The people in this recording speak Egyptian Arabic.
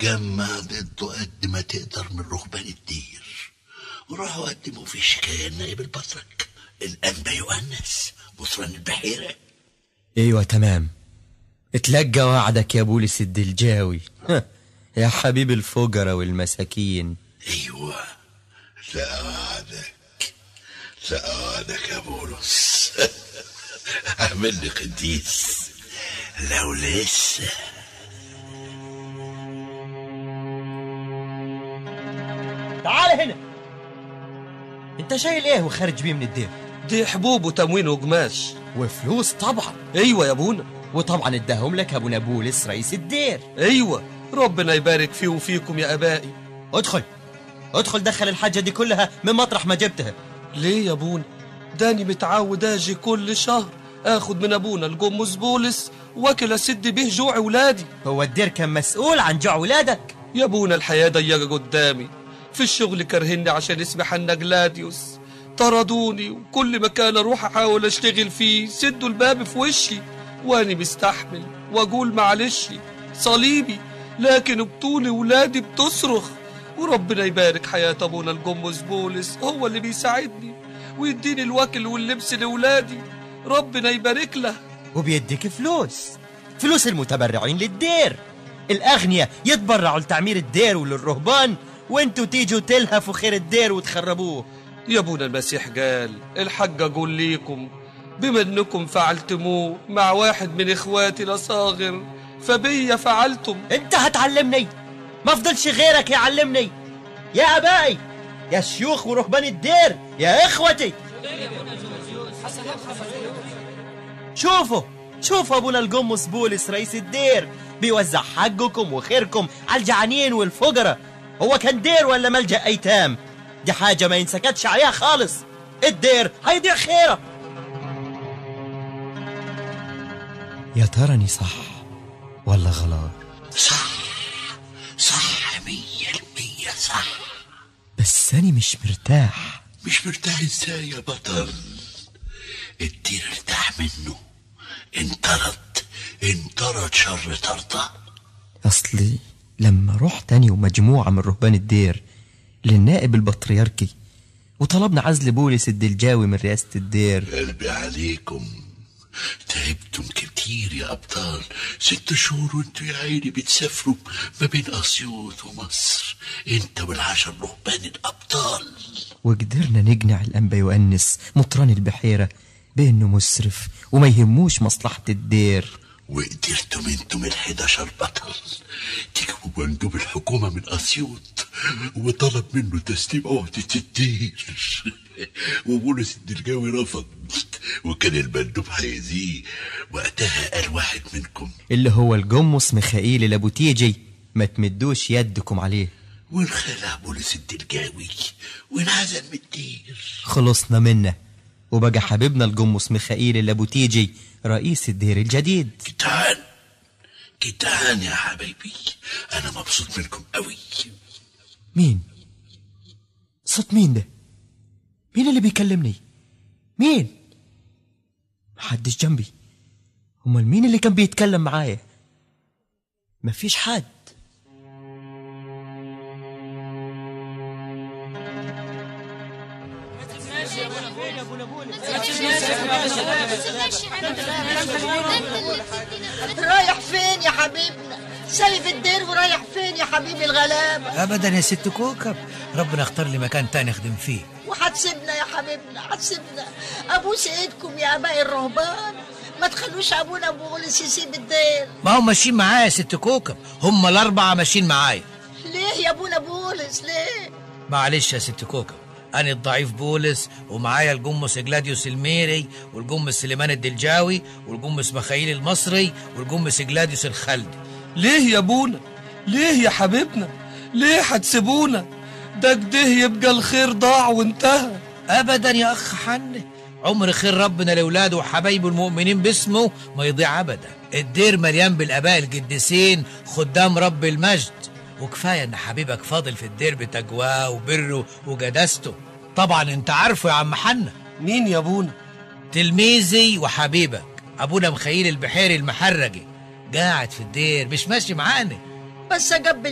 جمع ضده قد ما تقدر من رهبان الدير وراحوا قدموا في شكاية النائب البطرك الأنبا يؤنس مطران البحيرة ايوه تمام اتلقى وعدك يا بولس الدلجاوي يا حبيب الفجرة والمساكين أيوة سأوعدك سأوعدك يا بولس أعمل لي قديس لو لسه تعال هنا انت شايل ايه وخارج بيه من الدير دي حبوب وتموين وقماش وفلوس طبعا ايوه يا ابونا وطبعا اداهم لك ابونا بولس رئيس الدير ايوه ربنا يبارك فيه وفيكم يا ابائي ادخل ادخل دخل الحاجة دي كلها من مطرح ما جبتها ليه يا ابونا داني متعود اجي كل شهر اخد من ابونا الجمس بولس واكل اسد بيه جوع ولادي هو الدير كان مسؤول عن جوع ولادك يا ابونا الحياه ضيقه قدامي في الشغل كرهني عشان اسمي حنا جلاديوس طردوني وكل مكان اروح احاول اشتغل فيه سدوا الباب في وشي واني مستحمل واقول معلش صليبي لكن بطول ولادي بتصرخ وربنا يبارك حياة ابونا الجمس بولس هو اللي بيساعدني ويديني الوكل واللبس لولادي ربنا يبارك له وبيديك فلوس فلوس المتبرعين للدير الأغنياء يتبرعوا لتعمير الدير وللرهبان وانتوا تيجوا تلهفوا خير الدير وتخربوه يا ابونا المسيح قال الحق اقول ليكم بما انكم فعلتموه مع واحد من اخواتي الاصاغر فبي فعلتم انت هتعلمني ما فضلش غيرك يعلمني يا ابائي يا شيوخ ورهبان الدير يا اخوتي شوفوا شوفوا ابونا الجمس بولس رئيس الدير بيوزع حقكم وخيركم على الجعانين والفقراء هو كان دير ولا ملجأ ايتام دي حاجة ما ينسكتش عليها خالص الدير هيضيع خيره يا تراني صح ولا غلط صح صح مية المية صح بس أنا مش مرتاح مش مرتاح ازاي يا بطل الدير ارتاح منه انطرد انطرد شر طردة أصلي لما رحت أنا ومجموعة من رهبان الدير للنائب البطريركي وطلبنا عزل بولس الدلجاوي من رئاسة الدير قلبي عليكم تعبتم كتير يا أبطال ست شهور وانتوا يا عيني بتسافروا ما بين أسيوط ومصر انت والعشر رهبان الأبطال وقدرنا نقنع الأنبا يؤنس مطران البحيرة بأنه مسرف وما يهموش مصلحة الدير وقدرتم انتم الحداشر بطل تجيبوا مندوب الحكومة من أسيوط وطلب منه تسليم عهدة الدير وبولس الدلجاوي رفض وكان المندوب هيزيه وقتها قال واحد منكم اللي هو الجمص ميخائيل الأبوتيجي ما تمدوش يدكم عليه وانخلع بولس الدلجاوي وانعزل من الدير خلصنا منه وبقى حبيبنا الجمص ميخائيل الأبوتيجي رئيس الدير الجديد جدعان جدعان يا حبايبي أنا مبسوط منكم قوي مين صوت مين ده مين اللي بيكلمني مين محدش جنبي امال مين اللي كان بيتكلم معايا مفيش حد رايح فين يا حبيبنا سايب الدير ورايح فين يا حبيبي الغلابة ابدا يا ست كوكب ربنا اختار لي مكان تاني اخدم فيه وهتسيبنا يا حبيبنا هتسيبنا ابوس ايدكم يا اباء الرهبان ما تخلوش ابونا بولس يسيب الدير ما هم ماشيين معايا يا ست كوكب هم الاربعه ماشيين معايا ليه يا ابونا بولس ليه معلش يا ست كوكب أنا الضعيف بولس ومعايا الجمس جلاديوس الميري والجمس سليمان الدلجاوي والجمس مخايل المصري والجمس جلاديوس الخلدي ليه يا ابونا ليه يا حبيبنا ليه هتسيبونا ده كده يبقى الخير ضاع وانتهى أبدا يا أخ حنة عمر خير ربنا لأولاده وحبايبه المؤمنين باسمه ما يضيع أبدا الدير مليان بالآباء القديسين خدام رب المجد وكفاية إن حبيبك فاضل في الدير بتقواه وبره وجداسته طبعا أنت عارفه يا عم حنة مين يا ابونا تلميذي وحبيبك أبونا مخيل البحيري المحرجي قاعد في الدير مش ماشي معانا بس اجب